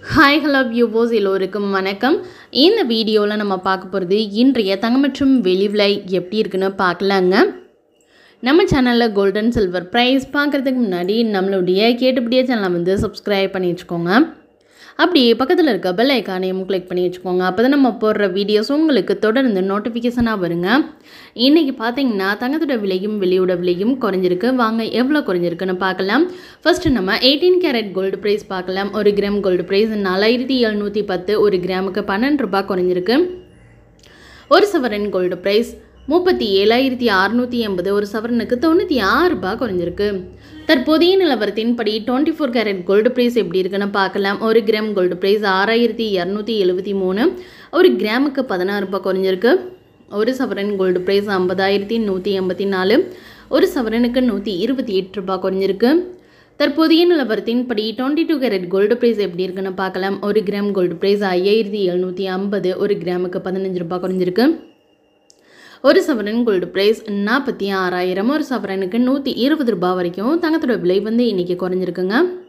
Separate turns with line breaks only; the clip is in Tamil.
ஹாய் ஹலோ வியூவோஸ் எல்லோருக்கும் வணக்கம் இந்த வீடியோவில் நம்ம பார்க்க போகிறது இன்றைய தங்கம் மற்றும் வெளி விலை எப்படி இருக்குன்னு பார்க்கலாங்க நம்ம சேனலில் கோல்டன் சில்வர் ப்ரைஸ் பார்க்குறதுக்கு முன்னாடி நம்மளுடைய கேட்டுப்படியே சேனலை வந்து சப்ஸ்கிரைப் பண்ணி வச்சுக்கோங்க அப்படியே பக்கத்தில் இருக்க பெல் ஐக்கானையும் கிளிக் பண்ணி வச்சுக்கோங்க அப்போ தான் நம்ம போடுற வீடியோஸ் உங்களுக்கு தொடர்ந்து நோட்டிஃபிகேஷனாக வருங்க இன்றைக்கி பார்த்தீங்கன்னா தங்கத்தோட விலையும் வெளியோட விலையும் குறைஞ்சிருக்கு வாங்க எவ்வளோ குறைஞ்சிருக்குன்னு பார்க்கலாம் ஃபர்ஸ்ட் நம்ம எயிட்டீன் கேரட் கோல்டு ப்ரைஸ் பார்க்கலாம் ஒரு கிராம் கோல்டு ப்ரைஸ் நாலாயிரத்தி எழுநூற்றி பத்து ஒரு கிராமுக்கு பன்னெண்டு ரூபாய் குறைஞ்சிருக்கு ஒரு சவரன் கோல்டு ப்ரைஸ் முப்பத்தி ஏழாயிரத்தி அறுநூற்றி எண்பது ஒரு சவரனுக்கு தொண்ணூற்றி ஆறு ரூபாய் குறைஞ்சிருக்கு தற்போதைய நிலவரத்தின்படி twenty four carat gold price எப்படி இருக்குன்னு பார்க்கலாம் ஒரு கிராம் கோல்டு ப்ரைஸ் ஆறாயிரத்தி இரநூத்தி எழுபத்தி மூணு ஒரு கிராமுக்கு பதினாறு ரூபாய் குறைஞ்சிருக்கு ஒரு சவரன் கோல்டு ப்ரைஸ் ஐம்பதாயிரத்தி நூற்றி எண்பத்தி நாலு ஒரு சவரனுக்கு நூற்றி இருபத்தி எட்டு ரூபாய் குறைஞ்சிருக்கு தற்போதைய நிலவரத்தின்படி twenty two carat gold price எப்படி இருக்குன்னு பார்க்கலாம் ஒரு கிராம் கோல்டு ப்ரைஸ் ஐயாயிரத்தி எழுநூற்றி ஐம்பது ஒரு கிராமுக்கு பதினஞ்சு ரூபாய் குறைஞ்சிருக்கு ஒரு சவரன் கோல்டு ப்ரைஸ் நாற்பத்தி ஆறாயிரம் ஒரு சவரனுக்கு நூற்றி இருபது ரூபாய் வரைக்கும் தங்கத்தோட விலை வந்து இன்றைக்கி குறைஞ்சிருக்குங்க